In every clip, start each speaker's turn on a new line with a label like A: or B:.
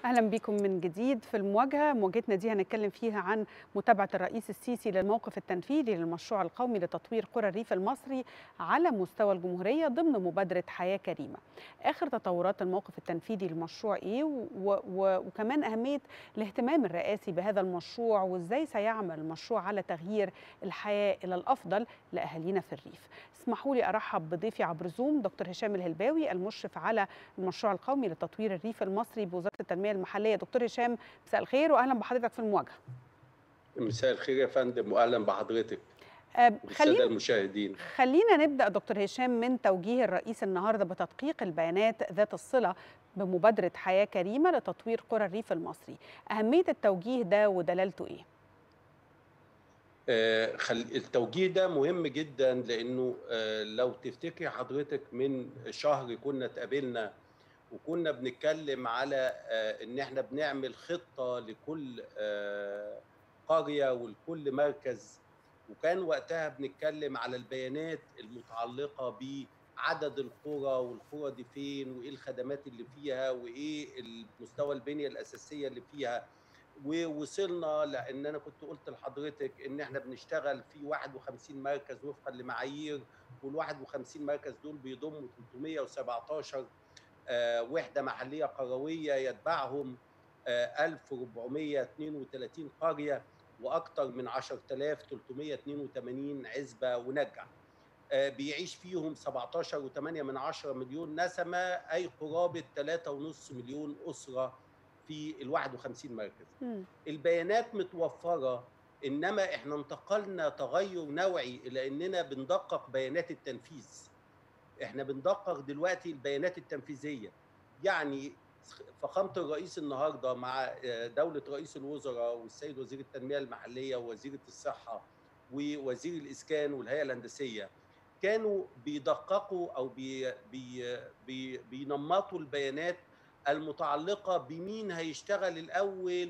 A: اهلا بكم من جديد في المواجهه مواجهتنا دي هنتكلم فيها عن متابعه الرئيس السيسي للموقف التنفيذي للمشروع القومي لتطوير قرى الريف المصري على مستوى الجمهوريه ضمن مبادره حياه كريمه اخر تطورات الموقف التنفيذي للمشروع ايه و و وكمان اهميه الاهتمام الرئاسي بهذا المشروع وازاي سيعمل المشروع على تغيير الحياه الى الافضل لاهالينا في الريف اسمحوا لي ارحب بضيفي عبر زوم دكتور هشام الهلباوي المشرف على المشروع القومي لتطوير الريف المصري بوزاره التنميه المحليه دكتور هشام مساء الخير واهلا بحضرتك في المواجهه
B: مساء الخير يا فندم واهلا بحضرتك
A: أه
B: والساده
A: خلينا
B: المشاهدين
A: خلينا نبدا دكتور هشام من توجيه الرئيس النهارده بتدقيق البيانات ذات الصله بمبادره حياه كريمه لتطوير قرى الريف المصري اهميه التوجيه ده ودلالته ايه
B: آه، خل... التوجيه ده مهم جدا لانه آه، لو تفتكري حضرتك من شهر كنا اتقابلنا وكنا بنتكلم على آه، ان احنا بنعمل خطه لكل آه، قريه ولكل مركز وكان وقتها بنتكلم على البيانات المتعلقه بعدد القرى والقرى دي فين وايه الخدمات اللي فيها وايه المستوى البنيه الاساسيه اللي فيها ووصلنا لان انا كنت قلت لحضرتك ان احنا بنشتغل في 51 مركز وفقا لمعايير وال 51 مركز دول بيضموا 317 آه، وحده محليه قرويه يتبعهم آه، 1432 قريه واكثر من 10382 عزبه ونجع آه، بيعيش فيهم 17.8 من 10 مليون نسمه اي قرابه 3.5 مليون اسره في ال 51 مركز
A: مم.
B: البيانات متوفره انما احنا انتقلنا تغير نوعي الى اننا بندقق بيانات التنفيذ احنا بندقق دلوقتي البيانات التنفيذيه يعني فخامه الرئيس النهارده مع دوله رئيس الوزراء والسيد وزير التنميه المحليه ووزيره الصحه ووزير الاسكان والهيئه الهندسيه كانوا بيدققوا او بي بي بي بينمطوا البيانات المتعلقه بمين هيشتغل الاول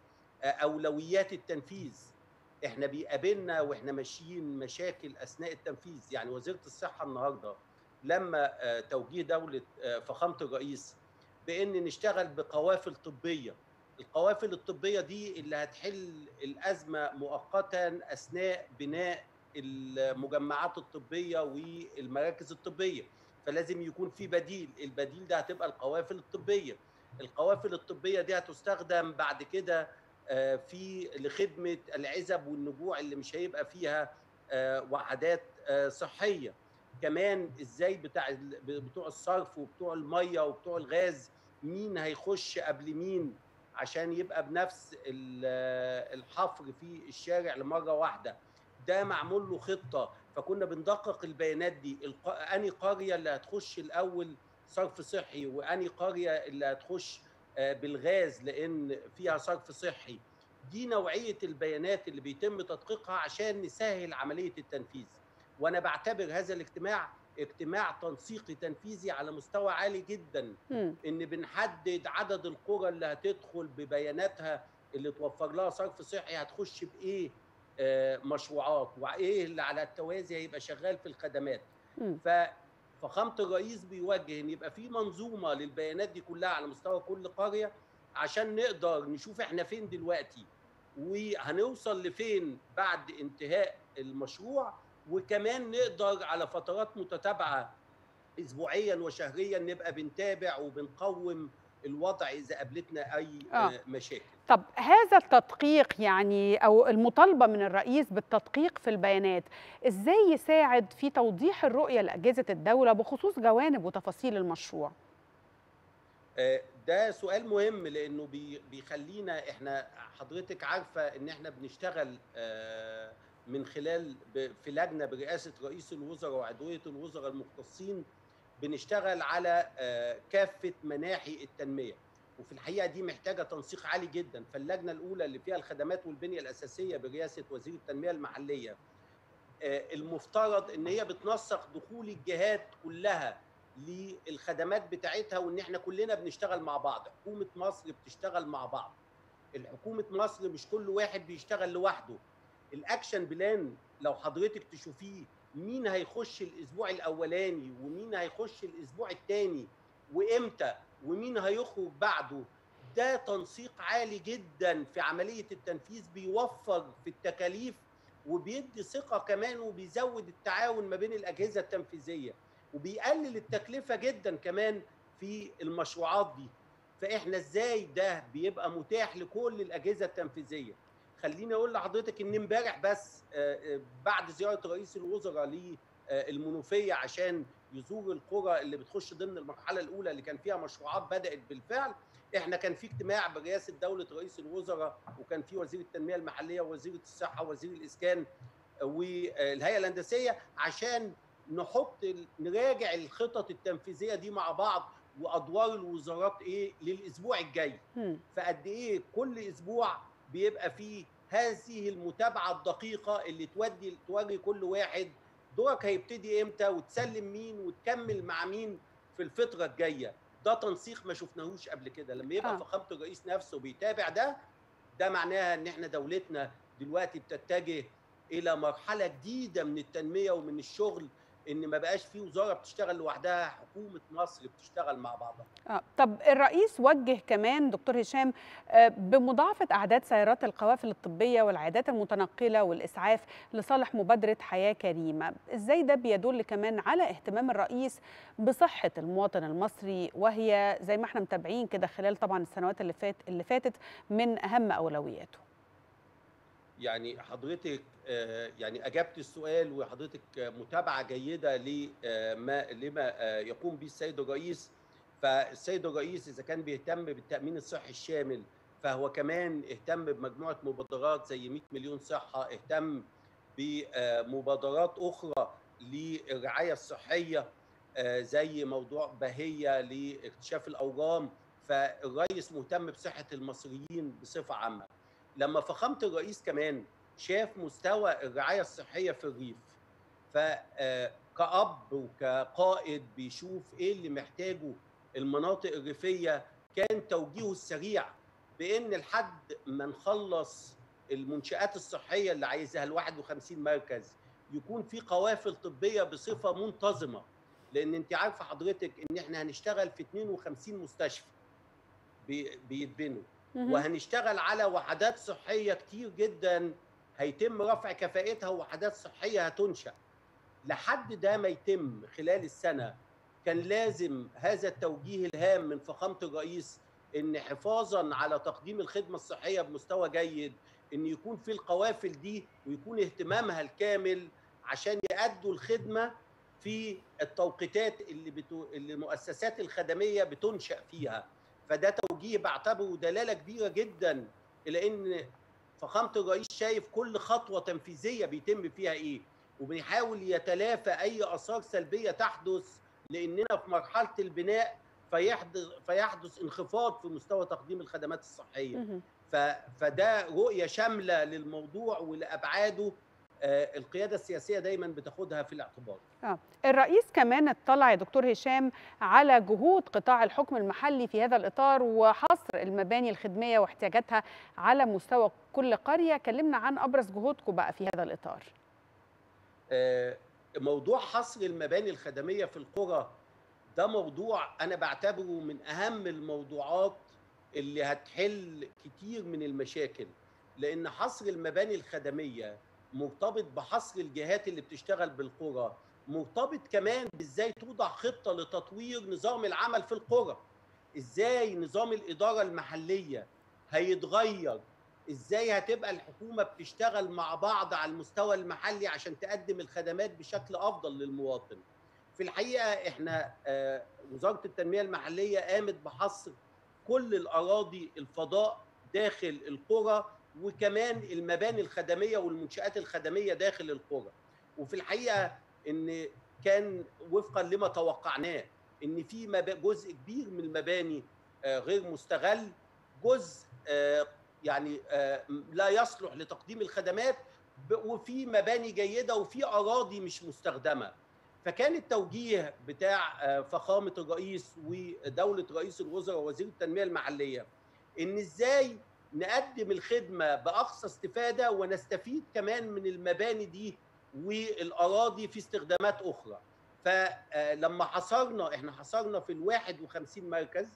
B: واولويات التنفيذ احنا بيقابلنا واحنا ماشيين مشاكل اثناء التنفيذ يعني وزيره الصحه النهارده لما آه، توجيه دوله آه، فخامه الرئيس بان نشتغل بقوافل طبيه القوافل الطبيه دي اللي هتحل الازمه مؤقتا اثناء بناء المجمعات الطبيه والمراكز الطبيه فلازم يكون في بديل البديل ده هتبقى القوافل الطبيه القوافل الطبيه دي هتستخدم بعد كده آه، في لخدمه العزب والنجوع اللي مش هيبقى فيها آه، وحدات آه، صحيه كمان ازاي بتاع ال- بتوع الصرف وبتوع الميه وبتوع الغاز مين هيخش قبل مين عشان يبقى بنفس ال- الحفر في الشارع لمره واحده ده معمول له خطه فكنا بندقق البيانات دي الق... اني قريه اللي هتخش الاول صرف صحي واني قريه اللي هتخش آه، بالغاز لان فيها صرف صحي دي نوعيه البيانات اللي بيتم تدقيقها عشان نسهل عمليه التنفيذ وانا بعتبر هذا الاجتماع اجتماع تنسيقي تنفيذي على مستوى عالي جدا
A: مم.
B: ان بنحدد عدد القرى اللي هتدخل ببياناتها اللي توفر لها صرف صحي هتخش بايه آه، مشروعات وايه اللي على التوازي هيبقى شغال في الخدمات
A: مم.
B: ففخامه الرئيس بيوجه ان يبقى في منظومه للبيانات دي كلها على مستوى كل قريه عشان نقدر نشوف احنا فين دلوقتي وهنوصل لفين بعد انتهاء المشروع وكمان نقدر على فترات متتابعه اسبوعيا وشهريا نبقى بنتابع وبنقوم الوضع اذا قابلتنا اي
A: آه.
B: آه. مشاكل
A: طب هذا التدقيق يعني او المطالبه من الرئيس بالتدقيق في البيانات ازاي يساعد في توضيح الرؤيه لاجهزه الدوله بخصوص جوانب وتفاصيل المشروع
B: آه، ده سؤال مهم لانه بي- بيخلينا احنا حضرتك عارفه ان احنا بنشتغل آه، من خلال ب- في لجنه برئاسه رئيس الوزراء وعضويه الوزراء المختصين بنشتغل على آه، كافه مناحي التنميه وفي الحقيقه دي محتاجه تنسيق عالي جدا فاللجنه الاولى اللي فيها الخدمات والبنيه الاساسيه برئاسه وزير التنميه المحليه آه، المفترض ان هي بتنسق دخول الجهات كلها للخدمات بتاعتها وان احنا كلنا بنشتغل مع بعض حكومه مصر بتشتغل مع بعض الحكومه مصر مش كل واحد بيشتغل لوحده الاكشن بلان لو حضرتك تشوفيه مين هيخش الاسبوع الاولاني ومين هيخش الاسبوع الثاني وامتى ومين هيخرج بعده ده تنسيق عالي جدا في عمليه التنفيذ بيوفر في التكاليف وبيدي ثقه كمان وبيزود التعاون ما بين الاجهزه التنفيذيه وبيقلل التكلفه جدا كمان في المشروعات دي فاحنا ازاي ده بيبقى متاح لكل الاجهزه التنفيذيه خليني اقول لحضرتك ان امبارح بس بعد زياره رئيس الوزراء للمنوفيه عشان يزور القرى اللي بتخش ضمن المرحله الاولى اللي كان فيها مشروعات بدات بالفعل احنا كان في اجتماع برئاسه دوله رئيس الوزراء وكان في وزير التنميه المحليه ووزيره الصحه ووزير الاسكان والهيئه الهندسيه عشان نحط نراجع الخطط التنفيذيه دي مع بعض وادوار الوزارات ايه للاسبوع الجاي فقد ايه كل اسبوع بيبقى فيه هذه المتابعه الدقيقه اللي تودي توري كل واحد دورك هيبتدي امتى وتسلم مين وتكمل مع مين في الفتره الجايه ده تنسيق ما شفناهوش قبل كده لما يبقى آه. فخامه الرئيس نفسه بيتابع ده ده معناها ان احنا دولتنا دلوقتي بتتجه الى مرحله جديده من التنميه ومن الشغل ان ما بقاش في وزاره بتشتغل لوحدها حكومه مصر بتشتغل مع بعضها
A: آه. طب الرئيس وجه كمان دكتور هشام آه بمضاعفه اعداد سيارات القوافل الطبيه والعيادات المتنقله والاسعاف لصالح مبادره حياه كريمه ازاي ده بيدل كمان على اهتمام الرئيس بصحه المواطن المصري وهي زي ما احنا متابعين كده خلال طبعا السنوات اللي فات اللي فاتت من اهم اولوياته
B: يعني حضرتك يعني اجبت السؤال وحضرتك متابعه جيده لما لما يقوم به السيد الرئيس فالسيد الرئيس اذا كان بيهتم بالتامين الصحي الشامل فهو كمان اهتم بمجموعه مبادرات زي 100 مليون صحه اهتم بمبادرات اخرى للرعايه الصحيه زي موضوع بهيه لاكتشاف الاورام فالرئيس مهتم بصحه المصريين بصفه عامه لما فخامه الرئيس كمان شاف مستوى الرعايه الصحيه في الريف فكأب وكقائد بيشوف ايه اللي محتاجه المناطق الريفيه كان توجيهه السريع بان لحد ما نخلص المنشآت الصحيه اللي عايزها ال 51 مركز يكون في قوافل طبيه بصفه منتظمه لان انت عارفه حضرتك ان احنا هنشتغل في 52 مستشفى بيتبنوا وهنشتغل على وحدات صحيه كتير جدا هيتم رفع كفاءتها ووحدات صحيه هتنشا لحد ده ما يتم خلال السنه كان لازم هذا التوجيه الهام من فخامه الرئيس ان حفاظا على تقديم الخدمه الصحيه بمستوى جيد ان يكون في القوافل دي ويكون اهتمامها الكامل عشان يأدوا الخدمه في التوقيتات اللي بتو... اللي المؤسسات الخدميه بتنشا فيها فده توجيه بعتبره دلاله كبيره جدا الى ان فخامه الرئيس شايف كل خطوه تنفيذيه بيتم فيها ايه وبيحاول يتلافى اي اثار سلبيه تحدث لاننا في مرحله البناء فيحدث فيحدث انخفاض في مستوى تقديم الخدمات الصحيه ف... فده رؤيه شامله للموضوع ولابعاده آه القياده السياسيه دايما بتاخدها في الاعتبار.
A: آه. الرئيس كمان اطلع يا دكتور هشام على جهود قطاع الحكم المحلي في هذا الاطار وحصر المباني الخدميه واحتياجاتها على مستوى كل قريه، كلمنا عن ابرز جهودكم بقى في هذا الاطار.
B: آه موضوع حصر المباني الخدميه في القرى ده موضوع انا بعتبره من اهم الموضوعات اللي هتحل كتير من المشاكل لان حصر المباني الخدميه مرتبط بحصر الجهات اللي بتشتغل بالقرى مرتبط كمان بازاي توضع خطه لتطوير نظام العمل في القرى ازاي نظام الاداره المحليه هيتغير ازاي هتبقى الحكومه بتشتغل مع بعض على المستوى المحلي عشان تقدم الخدمات بشكل افضل للمواطن في الحقيقه احنا وزاره التنميه المحليه قامت بحصر كل الاراضي الفضاء داخل القرى وكمان المباني الخدميه والمنشات الخدميه داخل القرى وفي الحقيقه ان كان وفقا لما توقعناه ان في جزء كبير من المباني غير مستغل جزء يعني لا يصلح لتقديم الخدمات وفي مباني جيده وفي اراضي مش مستخدمه فكان التوجيه بتاع فخامه الرئيس ودوله رئيس الوزراء ووزير التنميه المحليه ان ازاي نقدم الخدمه باقصى استفاده ونستفيد كمان من المباني دي والاراضي في استخدامات اخرى فلما حصرنا احنا حصرنا في ال 51 مركز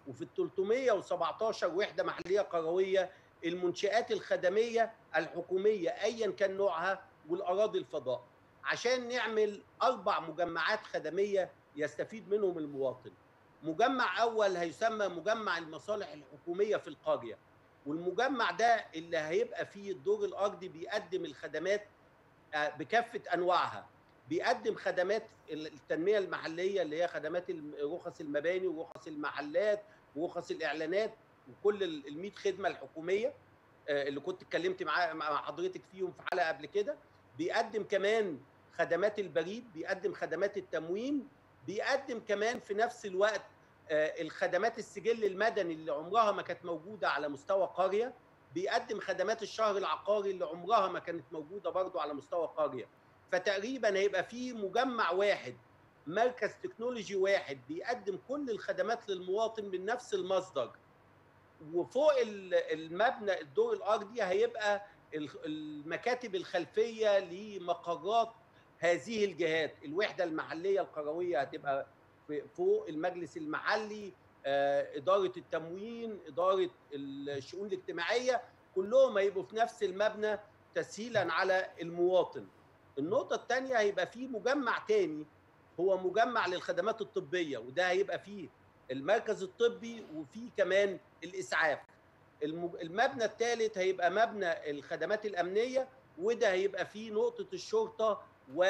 B: وفي ال 317 وحده محليه قرويه المنشآت الخدميه الحكوميه ايا كان نوعها والاراضي الفضاء عشان نعمل اربع مجمعات خدميه يستفيد منهم المواطن. مجمع اول هيسمى مجمع المصالح الحكوميه في القريه والمجمع ده اللي هيبقى فيه الدور الارضي بيقدم الخدمات بكافه انواعها بيقدم خدمات التنميه المحليه اللي هي خدمات رخص المباني ورخص المحلات ورخص الاعلانات وكل ال 100 خدمه الحكوميه اللي كنت اتكلمت مع حضرتك فيهم في حلقه قبل كده بيقدم كمان خدمات البريد بيقدم خدمات التموين بيقدم كمان في نفس الوقت الخدمات السجل المدني اللي عمرها ما كانت موجوده على مستوى قريه بيقدم خدمات الشهر العقاري اللي عمرها ما كانت موجوده برضو على مستوى قريه فتقريبا هيبقى في مجمع واحد مركز تكنولوجي واحد بيقدم كل الخدمات للمواطن من نفس المصدر وفوق المبنى الدور الارضي هيبقى المكاتب الخلفيه لمقرات هذه الجهات الوحده المحليه القرويه هتبقى فوق المجلس المحلي اداره التموين اداره الشؤون الاجتماعيه كلهم هيبقوا في نفس المبنى تسهيلا على المواطن النقطه الثانيه هيبقى في مجمع تاني هو مجمع للخدمات الطبيه وده هيبقى فيه المركز الطبي وفيه كمان الاسعاف المبنى الثالث هيبقى مبنى الخدمات الامنيه وده هيبقى فيه نقطه الشرطه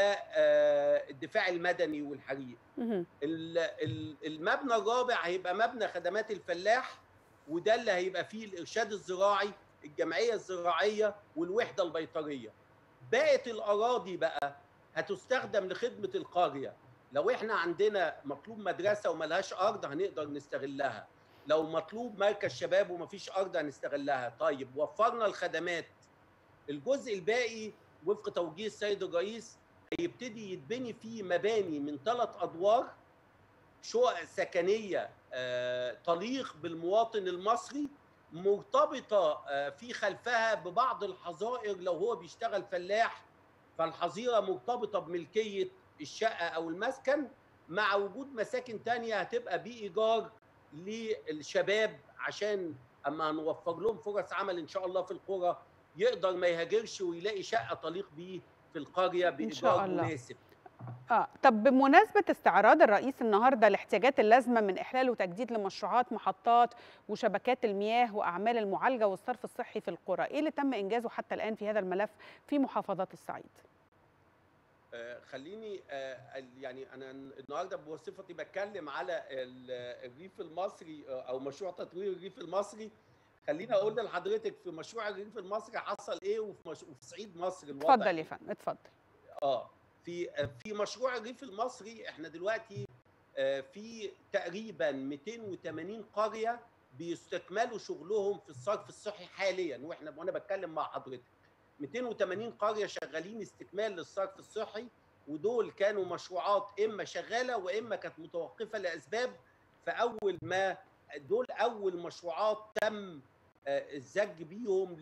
B: والدفاع المدني والحريق المبنى الرابع هيبقى مبنى خدمات الفلاح وده اللي هيبقى فيه الارشاد الزراعي الجمعيه الزراعيه والوحده البيطريه بقت الاراضي بقى هتستخدم لخدمه القريه لو احنا عندنا مطلوب مدرسه وملهاش ارض هنقدر نستغلها لو مطلوب مركز شباب ومفيش ارض هنستغلها طيب وفرنا الخدمات الجزء الباقي وفق توجيه السيد الرئيس هيبتدي يتبني فيه مباني من ثلاث ادوار شقق سكنيه تليق بالمواطن المصري مرتبطه في خلفها ببعض الحظائر لو هو بيشتغل فلاح فالحظيره مرتبطه بملكيه الشقه او المسكن مع وجود مساكن تانية هتبقى بايجار للشباب عشان اما هنوفر لهم فرص عمل ان شاء الله في القرى يقدر ما يهاجرش ويلاقي شقه تليق بيه في القريه بايجار مناسب
A: اه طب بمناسبه استعراض الرئيس النهارده الاحتياجات اللازمه من احلال وتجديد لمشروعات محطات وشبكات المياه واعمال المعالجه والصرف الصحي في القرى، ايه اللي تم انجازه حتى الان في هذا الملف في محافظات الصعيد؟
B: آه خليني آه يعني انا النهارده بوصفتي بتكلم على الريف المصري او مشروع تطوير الريف المصري خليني اقول لحضرتك في مشروع الريف المصري حصل ايه وفي, مش... وفي صعيد مصر
A: الوضع اتفضل يا فندم اتفضل
B: اه في في مشروع الريف المصري احنا دلوقتي في تقريبا 280 قريه بيستكملوا شغلهم في الصرف الصحي حاليا واحنا وانا بتكلم مع حضرتك 280 قريه شغالين استكمال للصرف الصحي ودول كانوا مشروعات اما شغاله واما كانت متوقفه لاسباب فاول ما دول اول مشروعات تم الزج بيهم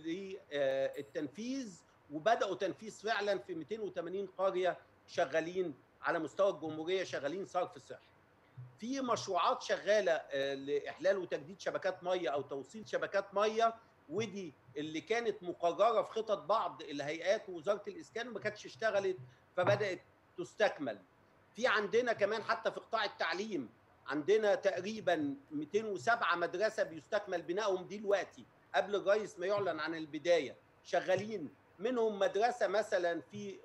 B: للتنفيذ وبداوا تنفيذ فعلا في 280 قريه شغالين على مستوى الجمهوريه شغالين صرف صحي. في مشروعات شغاله لاحلال وتجديد شبكات ميه او توصيل شبكات ميه ودي اللي كانت مقرره في خطط بعض الهيئات ووزاره الاسكان وما كانتش اشتغلت فبدات تستكمل. في عندنا كمان حتى في قطاع التعليم عندنا تقريبا 207 مدرسه بيستكمل بنائهم دلوقتي قبل الرئيس ما يعلن عن البدايه شغالين منهم مدرسه مثلا في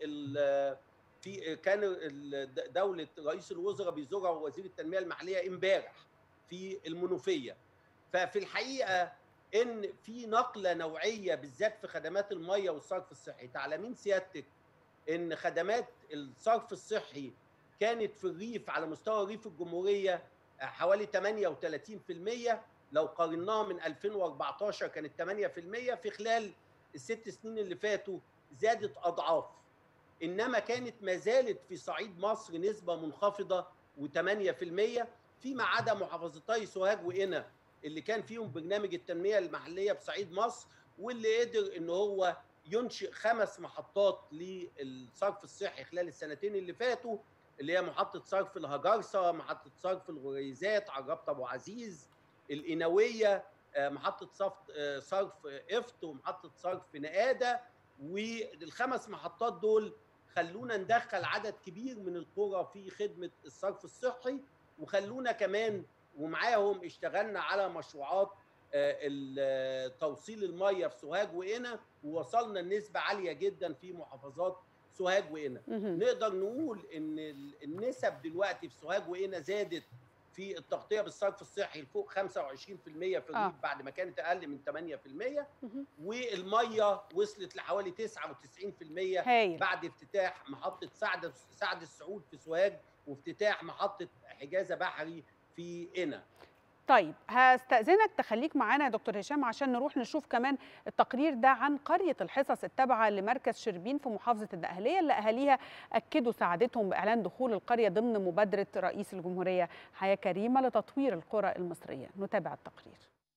B: في كان دوله رئيس الوزراء بيزورها وزير التنميه المحليه امبارح في المنوفيه ففي الحقيقه ان في نقله نوعيه بالذات في خدمات الميه والصرف الصحي تعلمين سيادتك ان خدمات الصرف الصحي كانت في الريف على مستوى ريف الجمهوريه حوالي 38% لو قارناها من 2014 كانت 8% في خلال الست سنين اللي فاتوا زادت اضعاف انما كانت ما زالت في صعيد مصر نسبه منخفضه و8% فيما عدا محافظتي سوهاج وقنا اللي كان فيهم برنامج التنميه المحليه بصعيد مصر واللي قدر ان هو ينشئ خمس محطات للصرف الصحي خلال السنتين اللي فاتوا اللي هي محطه صرف الهجرسه، محطه صرف الغريزات، عربة ابو عزيز، القناويه آه، محطه صرف آه، صرف افت ومحطه صرف نقاده والخمس محطات دول خلونا ندخل عدد كبير من القرى في خدمه الصرف الصحي وخلونا كمان ومعاهم اشتغلنا على مشروعات آه، ال- توصيل الميه في سوهاج وقنا ووصلنا لنسبه عاليه جدا في محافظات سوهاج وقنا
A: مهم.
B: نقدر نقول ان ال- النسب دلوقتي في سوهاج وقنا زادت في التغطيه بالصرف الصحي لفوق 25% في الريف
A: آه.
B: بعد ما كانت اقل من 8%
A: مهم.
B: والميه وصلت لحوالي 99%
A: هايل
B: بعد افتتاح محطه سعد سعد السعود في سوهاج وافتتاح محطه حجازه بحري في قنا
A: طيب هستأذنك تخليك معانا يا دكتور هشام عشان نروح نشوف كمان التقرير ده عن قرية الحصص التابعة لمركز شربين في محافظة الدقهلية اللي أهاليها أكدوا سعادتهم بإعلان دخول القرية ضمن مبادرة رئيس الجمهورية حياة كريمة لتطوير القرى المصرية نتابع التقرير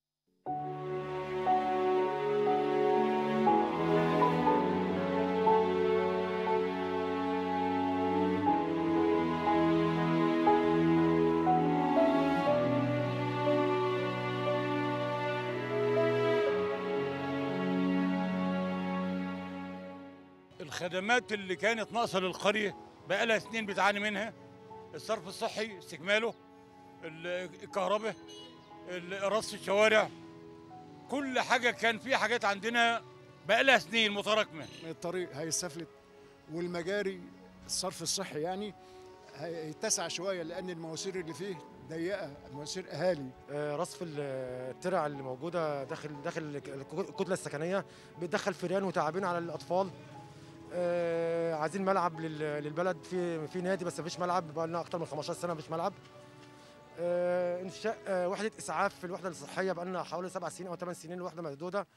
C: الخدمات اللي كانت ناقصه للقريه بقى لها سنين بتعاني منها الصرف الصحي استكماله ال- الكهرباء ال- رص الشوارع كل حاجه كان في حاجات عندنا بقى لها سنين متراكمه
D: الطريق هيستفلت والمجاري الصرف الصحي يعني هيتسع شويه لان المواسير اللي فيه ضيقه مواسير اهالي
E: آه، رصف ال- الترع اللي موجوده داخل داخل الك- الكتله السكنيه بتدخل فيران وتعابين على الاطفال آه، عايزين ملعب لل- للبلد في في نادي بس مفيش ملعب بقى لنا اكتر من 15 سنه مفيش ملعب آه، انشاء آه، وحده اسعاف في الوحده الصحيه بقى لنا حوالي سبع سنين او ثمان سنين الوحده مسدوده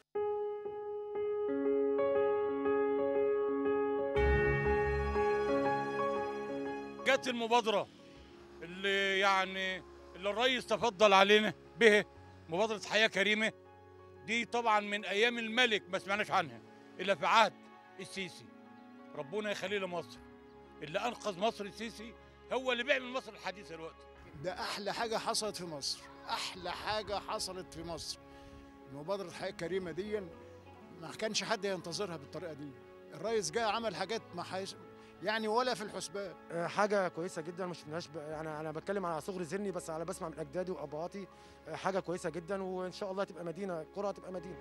C: جت المبادره اللي يعني اللي الرئيس تفضل علينا به مبادره حياه كريمه دي طبعا من ايام الملك ما سمعناش عنها الا في عهد السيسي ربنا يخليه لمصر اللي انقذ مصر السيسي هو اللي بيعمل مصر الحديثه دلوقتي
D: ده احلى حاجه حصلت في مصر احلى حاجه حصلت في مصر مبادره حياه كريمه دي ما كانش حد ينتظرها بالطريقه دي الرئيس جاء عمل حاجات ما حيش يعني ولا في الحسبان
E: آه، حاجه كويسه جدا مش شفناهاش ب- يعني انا بتكلم على صغر سني بس على بسمع من اجدادي وابهاتي آه، حاجه كويسه جدا وان شاء الله تبقى مدينه قرى تبقى مدينه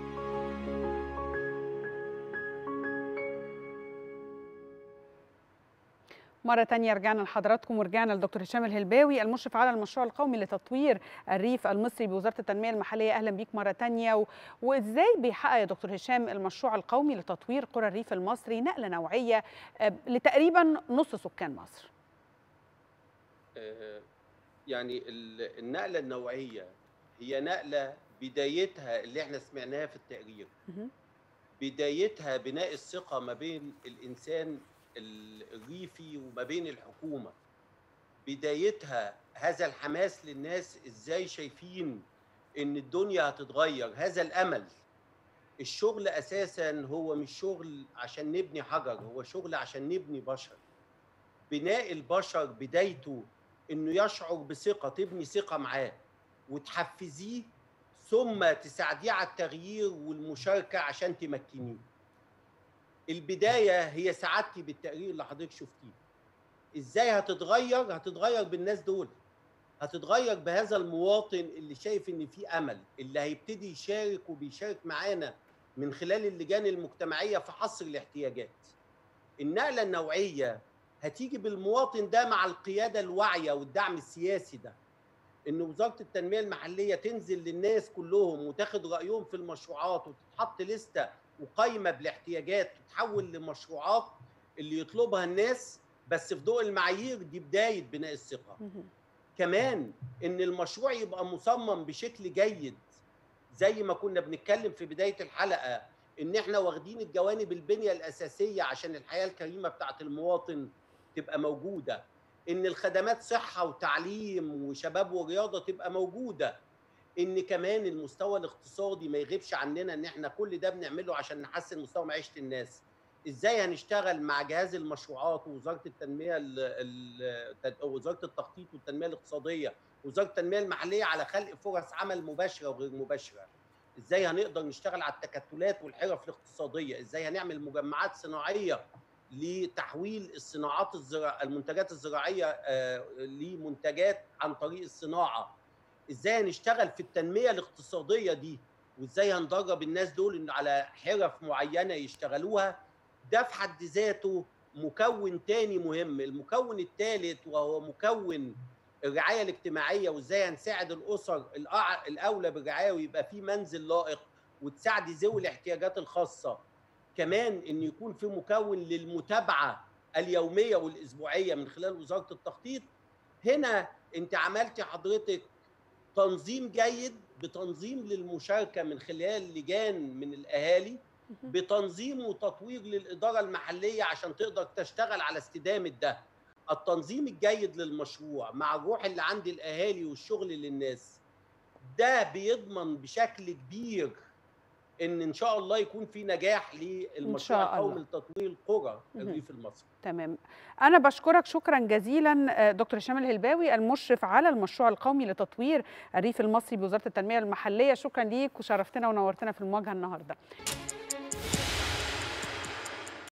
A: مرة تانية رجعنا لحضراتكم ورجعنا لدكتور هشام الهلباوي المشرف على المشروع القومي لتطوير الريف المصري بوزارة التنمية المحلية أهلا بيك مرة تانية و... وإزاي بيحقق يا دكتور هشام المشروع القومي لتطوير قرى الريف المصري نقلة نوعية آه، لتقريبا نص سكان مصر
B: آه، يعني ال- النقله النوعيه هي نقله بدايتها اللي احنا سمعناها في التقرير
A: مهم.
B: بدايتها بناء الثقه ما بين الانسان ال- الريفي وما بين الحكومه بدايتها هذا الحماس للناس ازاي شايفين ان الدنيا هتتغير هذا الامل الشغل اساسا هو مش شغل عشان نبني حجر هو شغل عشان نبني بشر بناء البشر بدايته انه يشعر بثقه تبني ثقه معاه وتحفزيه ثم تساعديه على التغيير والمشاركه عشان تمكنيه البدايه هي سعادتي بالتقرير اللي حضرتك شفتيه ازاي هتتغير هتتغير بالناس دول هتتغير بهذا المواطن اللي شايف ان في امل اللي هيبتدي يشارك وبيشارك معانا من خلال اللجان المجتمعيه في حصر الاحتياجات النقله النوعيه هتيجي بالمواطن ده مع القياده الواعيه والدعم السياسي ده ان وزاره التنميه المحليه تنزل للناس كلهم وتاخد رايهم في المشروعات وتتحط لسته وقايمه بالاحتياجات تتحول لمشروعات اللي يطلبها الناس بس في ضوء المعايير دي بدايه بناء الثقه
A: مهم.
B: كمان ان المشروع يبقى مصمم بشكل جيد زي ما كنا بنتكلم في بدايه الحلقه ان احنا واخدين الجوانب البنيه الاساسيه عشان الحياه الكريمه بتاعت المواطن تبقى موجوده ان الخدمات صحه وتعليم وشباب ورياضه تبقى موجوده ان كمان المستوى الاقتصادي ما يغيبش عننا ان احنا كل ده بنعمله عشان نحسن مستوى معيشه الناس ازاي هنشتغل مع جهاز المشروعات ووزاره التنميه ال ال وزاره التخطيط والتنميه الاقتصاديه وزاره التنميه المحليه على خلق فرص عمل مباشره وغير مباشره ازاي هنقدر نشتغل على التكتلات والحرف الاقتصاديه ازاي هنعمل مجمعات صناعيه لتحويل الصناعات الزراع المنتجات الزراعيه آه، لمنتجات عن طريق الصناعه ازاي هنشتغل في التنميه الاقتصاديه دي وازاي هندرب الناس دول على حرف معينه يشتغلوها ده في حد ذاته مكون تاني مهم المكون الثالث وهو مكون الرعايه الاجتماعيه وازاي هنساعد الاسر الأع- الاولى بالرعايه ويبقى في منزل لائق وتساعد ذوي الاحتياجات الخاصه كمان ان يكون في مكون للمتابعه اليوميه والاسبوعيه من خلال وزاره التخطيط هنا انت عملتي حضرتك تنظيم جيد بتنظيم للمشاركه من خلال لجان من الاهالي بتنظيم وتطوير للاداره المحليه عشان تقدر تشتغل على استدامه ده التنظيم الجيد للمشروع مع الروح اللي عند الاهالي والشغل للناس ده بيضمن بشكل كبير ان ان شاء الله يكون في نجاح للمشروع
A: شاء
B: القومي
A: الله.
B: لتطوير القرى
A: مهم.
B: الريف المصري
A: تمام أنا بشكرك شكرا جزيلا آه، دكتور هشام الهلباوي المشرف على المشروع القومي لتطوير الريف المصري بوزارة التنمية المحلية شكرا ليك وشرفتنا ونورتنا في المواجهة النهاردة